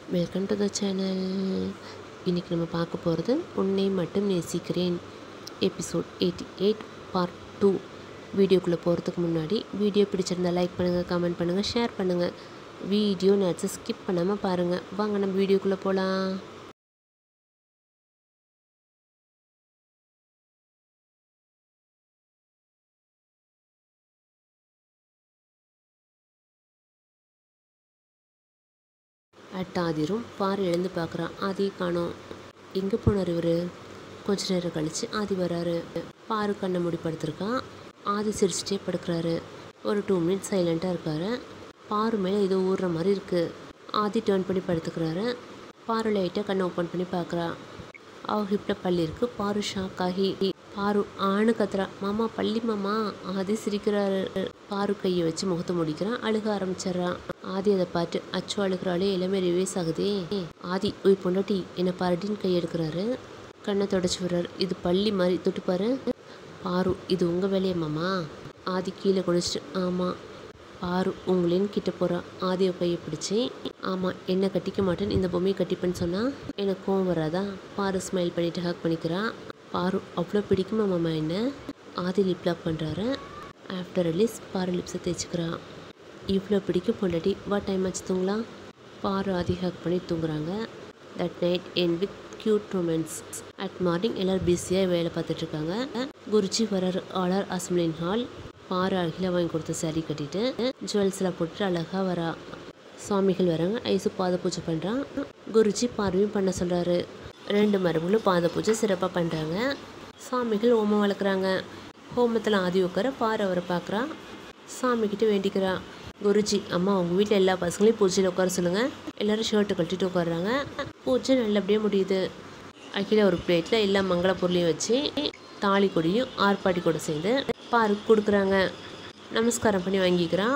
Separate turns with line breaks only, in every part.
Welcome to the channel இன்றைக்கி நம்ம பார்க்க போகிறது உன்னை மட்டும் நேசிக்கிறேன் episode eighty eight part two வீடியோக்குள்ளே போகிறதுக்கு முன்னாடி வீடியோ பிடிச்சிருந்தா லைக் பண்ணுங்கள் கமெண்ட் பண்ணுங்கள் ஷேர் பண்ணுங்கள் வீடியோ நேரத்தை ஸ்கிப் பண்ணாமல் பாருங்கள் வாங்க நம்ம வீடியோக்குள்ளே போகலாம் அட் ஆதிரும் பாரு எழுந்து பார்க்குறான் ஆதியை காணோம் எங்கே போனார் இவர் கொஞ்ச நேரம் கழித்து ஆதி வராரு பாரு கண்ணை மூடி படுத்திருக்கான் ஆதி சிரிச்சிட்டே படுக்கிறாரு ஒரு டூ மினிட்ஸ் சைலண்ட்டாக இருக்காரு பாரு மேலே ஏதோ ஊறுற மாதிரி இருக்குது ஆதி டேர்ன் பண்ணி படுத்துக்கிறாரு பாரு லைட்டாக கண்ணை ஓப்பன் பண்ணி பார்க்குறா அவ ஹிப்பில் பள்ளி இருக்கு பாரு ஷாக் ஆகி பாரு ஆணு கத்துறா மாமா பள்ளி மாமா ஆதி சிரிக்கிறாரு பாரு கையை வச்சு முகத்தை முடிக்கிறான் அழுக ஆரம்பிச்சிடுறான் ஆதி அதை பார்த்து அச்சோ அழுகிறாளே எல்லாமே ரிவேஸ் ஆகுதே ஆதி உய் பொண்டாட்டி என்னை பாருடின்னு கை எடுக்கிறாரு கண்ணை தொடச்சி விடுறாரு இது பள்ளி மாதிரி தொட்டு பாரு பாரு இது உங்கள் வேலையா மாமா ஆதி கீழே குடிச்சிட்டு ஆமாம் பாரு உங்களேன்னு கிட்ட போகிறான் ஆதியை கையை பிடிச்சி ஆமாம் என்ன கட்டிக்க மாட்டேன்னு இந்த பொம்மையை கட்டிப்பேன்னு சொன்னால் எனக்கு கோவம் வராதா பாரு ஸ்மைல் பண்ணிட்டு ஹக் பண்ணிக்கிறான் பாரு அவ்வளோ பிடிக்குமா மாமா என்ன ஆதி லிப் லாக் பண்ணுறாரு ஆஃப்டர் ரிலீஸ் பாரு லிப்ஸை தேய்ச்சிக்கிறான் இவ்வளோ பிடிக்கும் பொண்டாட்டி வா டைம் ஆச்சு தூங்கலாம் பாரு ஆதி ஹக் பண்ணி தூங்குறாங்க that night end with cute romance at morning எல்லோரும் பிஸியாக வேலை பார்த்துட்ருக்காங்க குருஜி வரார் ஆலர் அசம்பிளின் ஹால் பாரு அழகில் வாங்கி கொடுத்த saree கட்டிட்டு ஜுவல்ஸ்லாம் போட்டுட்டு அழகாக வரா சுவாமிகள் வராங்க ஐசு பாத பூஜை பண்ணுறான் குருஜி பார்வையும் பண்ண சொல்கிறாரு ரெண்டு மரபுகளும் பாத பூஜை சிறப்பாக பண்ணுறாங்க சுவாமிகள் ஹோமம் வளர்க்குறாங்க ஹோமத்தில் ஆதி உட்கார பாரு அவரை பார்க்குறா சாமிக்கிட்ட வேண்டிக்கிறா குருஜி அம்மா உங்கள் வீட்டில் எல்லா பசங்களையும் பூஜையில் உட்கார சொல்லுங்கள் எல்லோரும் ஷர்ட்டை கழட்டிட்டு உட்காடுறாங்க பூஜை நல்லபடியாக முடியுது அகில ஒரு பிளேட்டில் எல்லா மங்கள பொருளையும் வச்சு தாலி கொடியும் ஆர்ப்பாட்டி கூட சேர்ந்து பாருக்கு கொடுக்குறாங்க நமஸ்காரம் பண்ணி வாங்கிக்கிறான்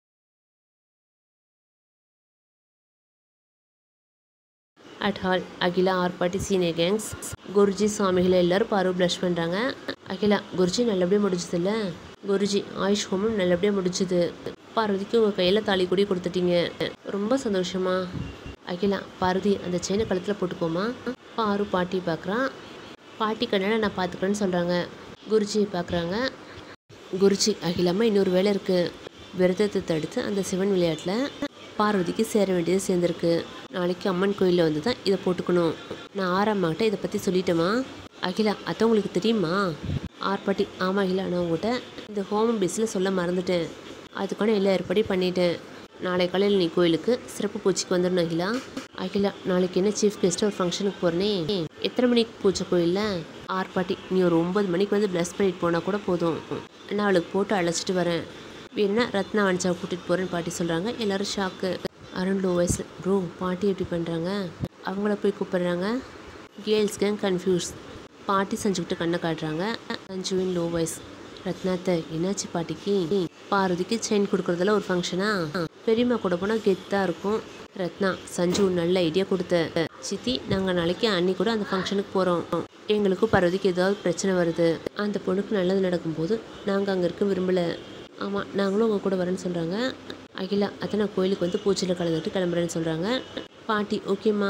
அட் ஹால் அகிலா ஆர்ப்பாட்டி சீனியர் கேங்ஸ் குருஜி சுவாமிகளை எல்லாரும் பார்வை ப்ளஷ் பண்ணுறாங்க அகிலா குருஜி நல்லபடியாக முடிஞ்சதில்ல குருஜி ஆயுஷ் ஹோமம் நல்லபடியாக முடிஞ்சுது பார்வதிக்கு உங்கள் கையில் தாலி கொடி கொடுத்துட்டீங்க ரொம்ப சந்தோஷமா அகிலா பார்வதி அந்த செயினை கழுத்தில் போட்டுக்கோமா பாரு பாட்டி பார்க்குறான் பாட்டி கண்ணால நான் பார்த்துக்கிறேன்னு சொல்கிறாங்க குருஜியை பார்க்குறாங்க குருஜி அகிலாமா இன்னொரு வேலை இருக்குது விரதத்தை தடுத்து அந்த சிவன் விளையாட்டில் பார்வதிக்கு சேர வேண்டியது சேர்ந்துருக்கு நாளைக்கு அம்மன் கோயிலில் வந்து தான் இதை போட்டுக்கணும் நான் ஆறாம்மாக்கிட்ட இதை பற்றி சொல்லிட்டேமா அகிலா அத்தை உங்களுக்கு தெரியுமா ஆர்பாட்டி ஆமாம் அகிலா நான் உங்கள்கிட்ட இந்த ஹோமம் பேஸில் சொல்ல மறந்துட்டேன் அதுக்கான எல்லா ஏற்பாடி பண்ணிட்டேன் நாளை காலையில் நீ கோயிலுக்கு சிறப்பு பூஜைக்கு வந்துடணும் அகிலா அகிலா நாளைக்கு என்ன சீஃப் கெஸ்ட் ஒரு ஃபங்க்ஷனுக்கு போகிறனே எத்தனை மணிக்கு பூஜை கோயிலில் ஆர்பாட்டி நீ ஒரு ஒம்பது மணிக்கு வந்து ப்ளஸ் பண்ணிட்டு போனால் கூட போதும் நான் அவளுக்கு போட்டு அழைச்சிட்டு வரேன் வேணா ரத்னா வனிச்சாவை கூட்டிகிட்டு போகிறேன்னு பாட்டி சொல்கிறாங்க எல்லோரும் ஷாக்கு அருண் லோ வயசு ப்ரோ பாட்டி எப்படி பண்ணுறாங்க அவங்கள போய் கூப்பிடுறாங்க கேர்ள்ஸ் கேங் கன்ஃபியூஸ் பாட்டி சஞ்சுக்கிட்ட கண்ணை காட்டுறாங்க சஞ்சுவின் லோ வாய்ஸ் ரத்னாத்த என்னாச்சு பாட்டிக்கு பார்வதிக்கு செயின் கொடுக்குறதுல ஒரு ஃபங்க்ஷனா பெரியம்மா கூட போனால் கெத்தாக இருக்கும் ரத்னா சஞ்சு நல்ல ஐடியா கொடுத்த சித்தி நாங்கள் நாளைக்கு அன்னி கூட அந்த ஃபங்க்ஷனுக்கு போகிறோம் எங்களுக்கும் பார்வதிக்கு ஏதாவது பிரச்சனை வருது அந்த பொண்ணுக்கு நல்லது நடக்கும்போது நாங்கள் அங்கே இருக்க விரும்பலை ஆமாம் நாங்களும் உங்கள் கூட வரேன்னு சொல்கிறாங்க அகிலா அத்தனை கோயிலுக்கு வந்து பூஜையில் கலந்துட்டு கிளம்புறேன்னு சொல்கிறாங்க பாட்டி ஓகேம்மா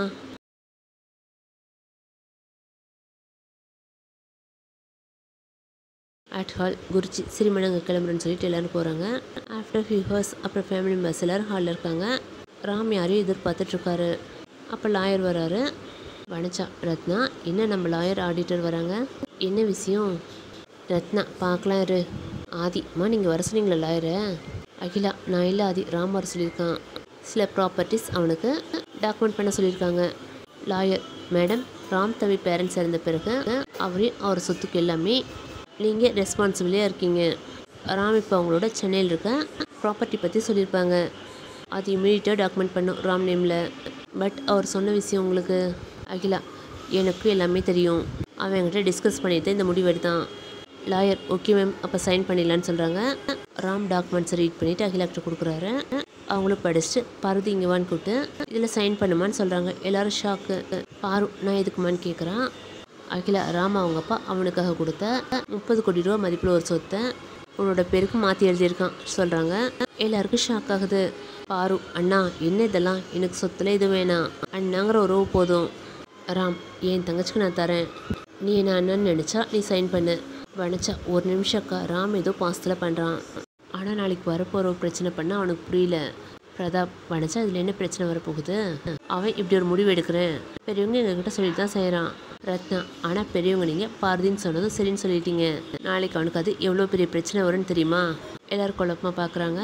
அட் ஹால் குருச்சி சிறுமி நாங்கள் கிளம்புறேன்னு சொல்லிட்டு எல்லோரும் போகிறாங்க ஆஃப்டர் ஃபியூ ஹவர்ஸ் அப்புறம் ஃபேமிலி மெம்பர்ஸ் எல்லோரும் ஹாலில் இருக்காங்க ராம் யாரையும் எதிர்பார்த்துட்ருக்காரு அப்போ லாயர் வராரு வனச்சா ரத்னா என்ன நம்ம லாயர் ஆடிட்டர் வராங்க என்ன விஷயம் ரத்னா பார்க்கலாம் இரு ஆதி அம்மா நீங்கள் வர சொன்னீங்களா லாயரை அகிலா நான் இல்லை ஆதி ராம் வர சொல்லியிருக்கான் சில ப்ராப்பர்ட்டிஸ் அவனுக்கு டாக்குமெண்ட் பண்ண சொல்லியிருக்காங்க லாயர் மேடம் ராம் தவி பேரண்ட்ஸ் இறந்த பிறகு அவரையும் அவர் சொத்துக்கு எல்லாமே நீங்கள் ரெஸ்பான்சிபிளியாக இருக்கீங்க ராம் இப்போ அவங்களோட சென்னையில் இருக்க ப்ராப்பர்ட்டி பற்றி சொல்லியிருப்பாங்க அது இமீடியட்டாக டாக்குமெண்ட் பண்ணும் ராம் நேமில் பட் அவர் சொன்ன விஷயம் உங்களுக்கு அகிலா எனக்கு எல்லாமே தெரியும் அவன் என்கிட்ட டிஸ்கஸ் பண்ணிட்டு இந்த முடிவு எடுத்தான் லாயர் ஓகே மேம் அப்போ சைன் பண்ணிடலான்னு சொல்கிறாங்க ராம் டாக்குமெண்ட்ஸை ரீட் பண்ணிவிட்டு அகிலாக்கிட்ட கொடுக்குறாரு அவங்களும் படிச்சுட்டு பார்வதி இங்கே வான்னு கூப்பிட்டு இதில் சைன் பண்ணுமான்னு சொல்கிறாங்க எல்லாரும் ஷாக்கு பாரு நான் எதுக்குமான்னு கேட்குறான் அகிலா ராம அவங்க அப்பா அவனுக்காக கொடுத்த முப்பது கோடி ரூபா மதிப்பில் ஒரு சொத்தை உன்னோட பேருக்கு மாற்றி எழுதியிருக்கான் சொல்கிறாங்க எல்லாருக்கும் ஷாக் ஆகுது பாரு அண்ணா என்ன இதெல்லாம் எனக்கு சொத்துல இது வேணாம் அண்ணாங்கிற உறவு போதும் ராம் என் தங்கச்சிக்கு நான் தரேன் நீ என்ன அண்ணன்னு நினச்சா நீ சைன் பண்ணு வனச்சா ஒரு நிமிஷம் அக்கா ராம் ஏதோ பாசத்தில் பண்ணுறான் ஆனால் நாளைக்கு வரப்போகிற ஒரு பிரச்சனை பண்ணால் அவனுக்கு புரியல பிரதாப் வனச்சா இதில் என்ன பிரச்சனை வரப்போகுது அவன் இப்படி ஒரு முடிவு எடுக்கிறேன் பெரியவங்க எங்ககிட்ட சொல்லிட்டு தான் செய்கிறான் ரத்னா ஆனால் பெரியவங்க நீங்கள் பாரதின்னு சொன்னதும் சரின்னு சொல்லிட்டீங்க நாளைக்கு அவனுக்கு அது எவ்வளோ பெரிய பிரச்சனை வரும்னு தெரியுமா எல்லாரும் குழப்பமாக பார்க்குறாங்க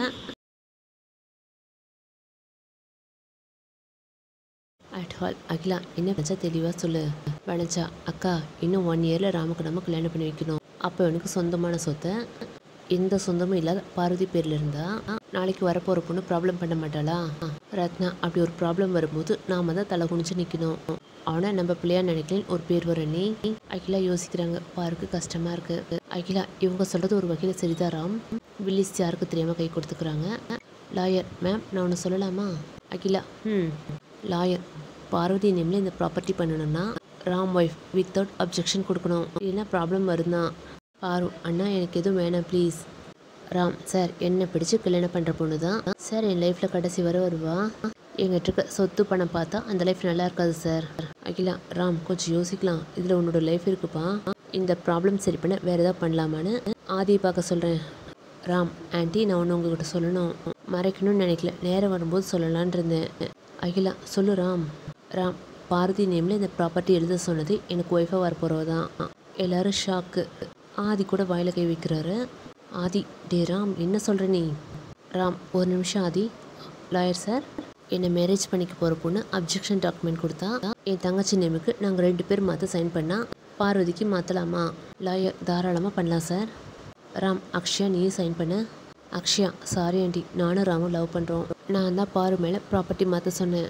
அட் ஹால் அகிலா என்ன பச்சா தெளிவாக சொல்லு வனச்சா அக்கா இன்னும் ஒன் இயரில் ராமுக்கு நம்ம கல்யாணம் பண்ணி வைக்கணும் அப்போ எனக்கு சொந்தமான சொத்தை எந்த சொந்தமும் இல்லாத பார்வதி பேரில் இருந்தா நாளைக்கு வரப்போகிற பொண்ணு ப்ராப்ளம் பண்ண மாட்டாளா ரத்னா அப்படி ஒரு ப்ராப்ளம் வரும்போது நாம தான் தலை குனிஞ்சு நிற்கணும் அவனை நம்ம பிள்ளையா நினைக்கலன்னு ஒரு பேர் வர நீ அகிலா யோசிக்கிறாங்க பாருக்கு கஷ்டமா இருக்கு அகிலா இவங்க சொல்றது ஒரு வகையில் சரிதான் ராம் வில்லிஸ் யாருக்கு தெரியாம கை கொடுத்துக்கிறாங்க லாயர் மேம் நான் ஒன்று சொல்லலாமா அகிலா ம் லாயர் பார்வதி நேமில் இந்த ப்ராப்பர்ட்டி பண்ணணும்னா ராம் ஒய்ஃப் வித்தவுட் அப்ஜெக்ஷன் கொடுக்கணும் இல்லைன்னா ப்ராப்ளம் வருதான் பாரு அண்ணா எனக்கு எதுவும் வேணாம் ப்ளீஸ் ராம் சார் என்னை பிடிச்சு கல்யாணம் பண்ணுற பொண்ணு தான் சார் என் லைஃப்பில் கடைசி வரை வருவா எங்கிட்ட இருக்க சொத்து பணம் பார்த்தா அந்த லைஃப் நல்லா இருக்காது சார் அகிலா ராம் கொஞ்சம் யோசிக்கலாம் இதில் உன்னோட லைஃப் இருக்குப்பா இந்த ப்ராப்ளம் சரி பண்ண வேறு ஏதாவது பண்ணலாமான்னு ஆதியை பார்க்க சொல்கிறேன் ராம் ஆண்டி நான் ஒன்று உங்ககிட்ட சொல்லணும் மறைக்கணும்னு நினைக்கல நேரம் வரும்போது சொல்லலான் இருந்தேன் அகிலா சொல்லு ராம் ராம் பாரதி நேமில் இந்த ப்ராப்பர்ட்டி எழுத சொன்னது எனக்கு ஒய்ஃபாக வரப்போகிறவ தான் எல்லாரும் ஷாக்கு ஆதி கூட வாயில கை வைக்கிறாரு ஆதி டே ராம் என்ன சொல்கிற நீ ராம் ஒரு நிமிஷம் ஆதி லாயர் சார் என்னை மேரேஜ் பண்ணிக்க போகிற பொண்ணு அப்ஜெக்ஷன் டாக்குமெண்ட் கொடுத்தா என் தங்கச்சி நேமுக்கு நாங்கள் ரெண்டு பேர் மாற்ற சைன் பண்ணால் பார்வதிக்கு மாற்றலாமா லாயர் தாராளமாக பண்ணலாம் சார் ராம் அக்ஷயா நீ சைன் பண்ண அக்ஷயா சாரி ஆண்டி நானும் ராமும் லவ் பண்ணுறோம் நான் தான் பாரு மேலே ப்ராப்பர்ட்டி மாற்ற சொன்னேன்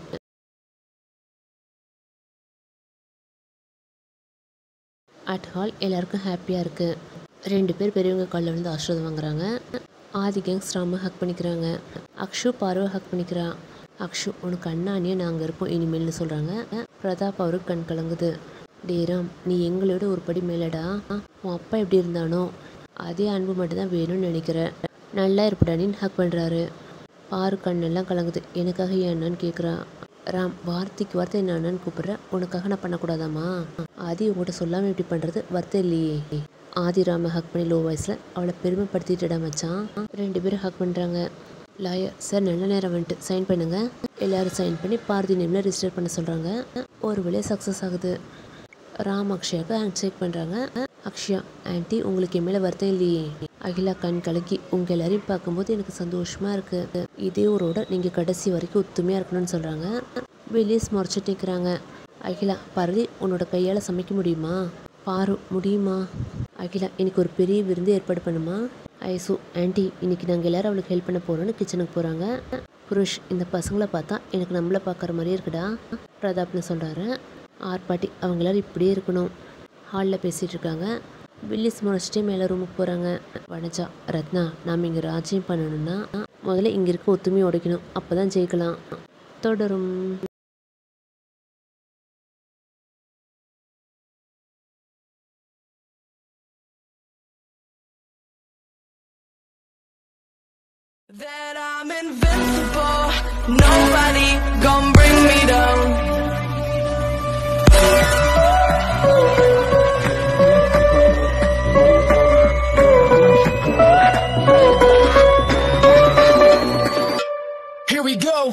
அட் ஹால் எல்லாருக்கும் ஹாப்பியாக இருக்குது ரெண்டு பேர் பெரியவங்க காலில் விழுந்து ஆசீர்வாதம் வாங்குறாங்க ஆதி கேங்ஸ் ராம ஹக் பண்ணிக்கிறாங்க அக்ஷு பார்வை ஹக் பண்ணிக்கிறா அக்ஷு உனக்கு அண்ணானியே நாங்கள் இருப்போம் இனிமேல்னு சொல்கிறாங்க பிரதாப் அவருக்கு கண் கலங்குது டே ராம் நீ எங்களோட ஒரு படி மேலடா உன் அப்பா எப்படி இருந்தானோ அதே அன்பு மட்டும்தான் வேணும்னு நினைக்கிறேன் நல்லா இருப்படானின்னு ஹக் பண்ணுறாரு பாரு கண்ணெல்லாம் கலங்குது எனக்காக ஏன் அண்ணான்னு கேட்குறா ராம் வார்த்தைக்கு வார்த்தை என்ன அண்ணான்னு கூப்பிடுற உனக்காக நான் பண்ணக்கூடாதாம்மா ஆதி உங்கள்கிட்ட சொல்லாமல் இப்படி பண்ணுறது வருத்தம் இல்லையே ஆதி ராம ஹக் பண்ணி லோ வாய்ஸில் அவளை பெருமைப்படுத்திட்டுடா மச்சான் ரெண்டு பேரும் ஹக் பண்ணுறாங்க லாயர் சார் நல்ல நேரம் வந்துட்டு சைன் பண்ணுங்க எல்லாரும் சைன் பண்ணி பாரதி நேமில் ரிஜிஸ்டர் பண்ண சொல்கிறாங்க ஒரு வழியாக சக்ஸஸ் ஆகுது ராம் அக்ஷயாவுக்கு ஹேண்ட் ஷேக் பண்ணுறாங்க அக்ஷயா ஆன்ட்டி உங்களுக்கு என் மேலே வருத்தம் இல்லையே அகிலா கண் கலக்கி உங்கள் எல்லாரையும் பார்க்கும்போது எனக்கு சந்தோஷமாக இருக்குது இதே ஊரோட நீங்கள் கடைசி வரைக்கும் ஒத்துமையாக இருக்கணும்னு சொல்கிறாங்க வெளியஸ் முறைச்சிட்டு நிற்கிறாங்க அகிலா பார்வதி உன்னோட கையால் சமைக்க முடியுமா பாரு முடியுமா அகிலா இன்னைக்கு ஒரு பெரிய விருந்து ஏற்பாடு பண்ணுமா ஐசு ஆன்ட்டி இன்னைக்கு நாங்கள் எல்லாரும் அவளுக்கு ஹெல்ப் பண்ண போகிறோன்னு கிச்சனுக்கு போகிறாங்க புருஷ் இந்த பசங்களை பார்த்தா எனக்கு நம்மளை பார்க்குற மாதிரியே இருக்குடா பிரதாப்னு சொல்கிறாரு ஆர்பாட்டி அவங்க எல்லாரும் இப்படியே இருக்கணும் ஹாலில் பேசிகிட்டு இருக்காங்க வில்லிஸ் முடிச்சுட்டு மேலே ரூமுக்கு போகிறாங்க வனஜா ரத்னா நாம் இங்கே ராஜ்யம் பண்ணணும்னா முதல்ல இங்கே இருக்க ஒத்துமையை உடைக்கணும் அப்போ தான் ஜெயிக்கலாம் தொடரும்
That I'm invincible, nobody gon' bring me down. Here we go.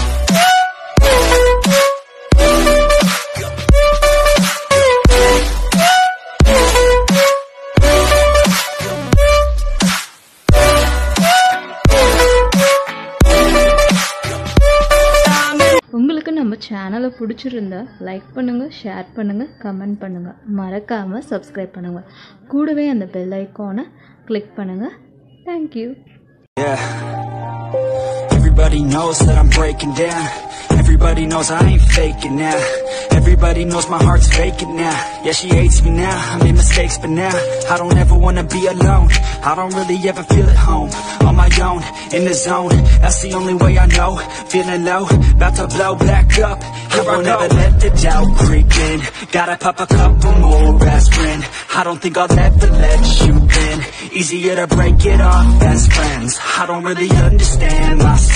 உங்களுக்கு நம்ம சேனலை பிடிச்சிருந்தா லைக் பண்ணுங்கள் ஷேர் பண்ணுங்கள் கமெண்ட் பண்ணுங்கள் மறக்காமல் சப்ஸ்கிரைப் பண்ணுங்கள் கூடவே அந்த பெல் ஐக்கானை கிளிக் பண்ணுங்கள் thank you
Yeah. Everybody Everybody knows that I'm breaking down. Everybody knows I ain't faking now. Everybody knows my heart's vacant now. Yeah, she hates me now. I made mistakes, but now I don't ever wanna be alone. I don't really ever feel at home. On my own, in the zone. That's the only way I know. Feeling low, about to blow back up. Here I will never let the doubt creep in. Gotta pop a couple more aspirin. I don't think I'll ever let you in. Easier to break it off best friends. I don't really understand myself.